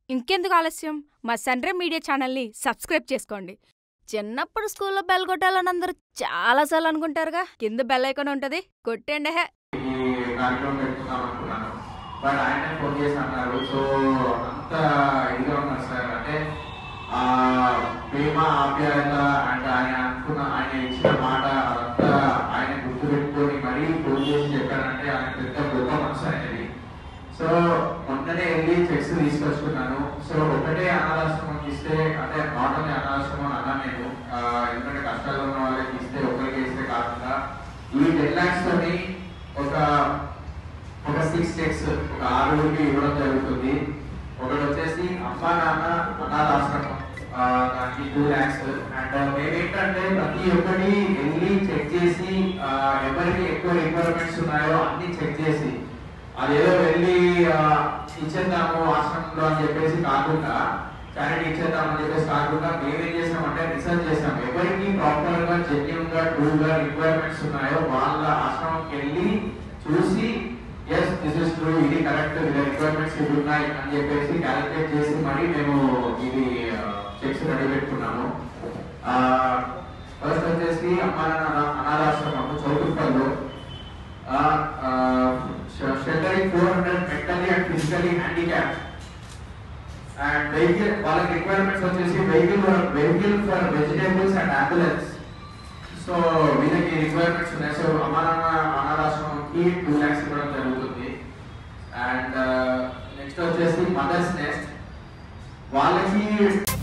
ఇంకెందుకు ఆలస్యం మా సన్రే మీడియా ఛానల్ని సబ్స్క్రైబ్ చేసుకోండి చిన్నప్పుడు స్కూల్లో బెల్ కొట్టాలని అందరూ చాలాసార్లు అనుకుంటారుగా కింద బెల్ ఐకాన్ ఉంటుంది కొట్టండి హే ఈ కార్యక్రమం పెట్టుకుందాం అనుకున్నాను బట్ ఆయన ఫోన్ చేసి అన్నారు సో అంత ఇదిగా ఉన్నారు సార్ అంటే ఆ ప్రేమ ఆప్యాయత అండ్ ఆయన అనుకున్న ఆయన ఇచ్చిన మాట అదంతా ఆయన గుర్తు పెట్టుకొని మరీ ఫోన్ చేసి చెప్పారంటే ఆయన పెద్ద గొప్ప మనసు ఆయనది సో మొన్ననే వెళ్ళి చెక్స్ తీసుకొచ్చుకున్నాను సో ఒకటే అనాథాశ్రమం ఇస్తే అంటే నాట్ ఓన్లీ అనాథాశ్రమం అన్నా నేను ఆ, ఎందుకంటే కష్టాల్లో ఉన్న వాళ్ళకి ఇస్తే ఒకరికి ఇస్తే కాకుండా ఈ టెన్ లాక్స్ తోని ఒక ఒక సిక్స్ చెక్స్ ఒక ఆరుగురికి ఇవ్వడం జరుగుతుంది ఒకటి వచ్చేసి అమ్మా నాన్న అనాథాశ్రమం ఆ, దానికి టూ ల్యాక్స్ అండ్ మేమేంటంటే ప్రతి ఒక్కటి వెళ్ళి చెక్ చేసి ఆ, ఎవరికి ఎక్కువ రిక్వైర్మెంట్స్ ఉన్నాయో అన్ని చెక్ చేసి అదేదో వెళ్ళి ఆ, ఇచ్చేద్దాము ఆశ్రమంలో అని చెప్పేసి కాకుండా చారిటీ ఇచ్చేద్దాం అని చెప్పేసి కాకుండా మేమేం చేసామంటే రీసెర్చ్ చేసాం ఎవరికి ప్రాపర్ గా జెన్యున్ గా ట్రూ గా రిక్వైర్మెంట్స్ ఉన్నాయో వాళ్ళ ఆశ్రమంకి వెళ్ళి చూసి ఎస్ దిస్ ఇస్ ట్రూ ఇది కరెక్ట్ ఇది రిక్వైర్మెంట్స్ ఇవి ఉన్నాయి అని చెప్పేసి క్యాలిక్యులేట్ చేసి మరి మేము ఇది చెక్స్ రెడీ పెట్టుకున్నాము ఫస్ట్ వచ్చేసి అమ్మా నాన్న అనాథాశ్రమం చౌటుప్పల్లో sheltering 400 mentally and physically handicapped and vehicle వాళ్ళకి రిక్వైర్మెంట్స్ వచ్చేసి vehicle vehicle for vegetables and ambulance so వీళ్ళకి రిక్వైర్మెంట్స్ ఉన్నాయి సో అమరాన అనాథాశ్రమంకి టూ ల్యాక్స్ ఇవ్వడం జరుగుతుంది అండ్ నెక్స్ట్ వచ్చేసి మదర్స్ నెస్ట్ వాళ్ళకి